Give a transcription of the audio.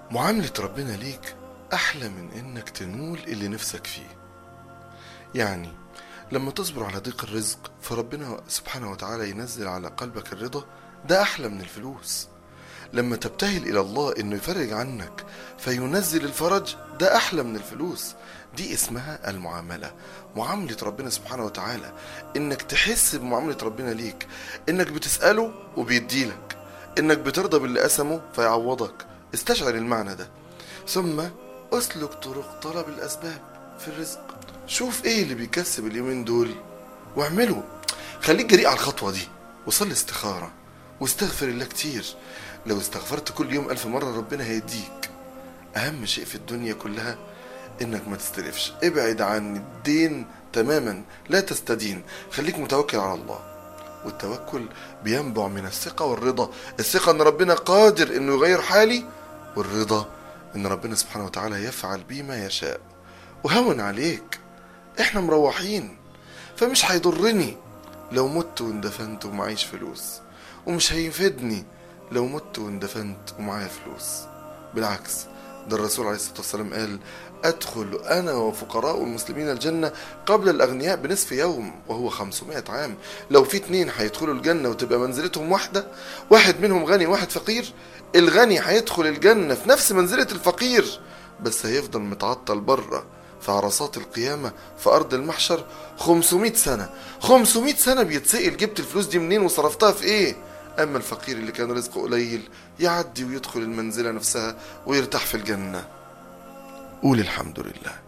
معاملة ربنا ليك أحلى من إنك تنول اللي نفسك فيه يعني لما تصبر على ضيق الرزق فربنا سبحانه وتعالى ينزل على قلبك الرضا ده أحلى من الفلوس لما تبتهل إلى الله إنه يفرج عنك فينزل الفرج ده أحلى من الفلوس دي اسمها المعاملة معاملة ربنا سبحانه وتعالى إنك تحس بمعاملة ربنا ليك إنك بتسأله وبيديلك إنك بترضى باللي قسمه فيعوضك استشعر المعنى ده ثم اسلك طرق طلب الأسباب في الرزق شوف ايه اللي بيكسب اليومين دول واعمله خليك جريء على الخطوة دي وصلي استخارة واستغفر الله كتير لو استغفرت كل يوم ألف مرة ربنا هيديك أهم شيء في الدنيا كلها إنك ما تستلفش ابعد عن الدين تماما لا تستدين خليك متوكل على الله والتوكل بينبع من الثقة والرضا الثقة إن ربنا قادر إنه يغير حالي والرضا إن ربنا سبحانه وتعالى يفعل بي ما يشاء وهون عليك احنا مروحين فمش هيضرني لو مت واندفنت ومعيش فلوس ومش هيفيدني لو مت واندفنت ومعايا فلوس بالعكس ده الرسول عليه الصلاة والسلام قال أدخل أنا وفقراء المسلمين الجنة قبل الأغنياء بنصف يوم وهو 500 عام لو في اتنين هيدخلوا الجنة وتبقى منزلتهم واحدة واحد منهم غني واحد فقير الغني هيدخل الجنة في نفس منزلة الفقير بس هيفضل متعطل بره في عرصات القيامة في أرض المحشر 500 سنة 500 سنة بيتسأل جبت الفلوس دي منين وصرفتها في إيه أما الفقير اللي كان رزقه قليل يعدي ويدخل المنزلة نفسها ويرتاح في الجنة قول الحمد لله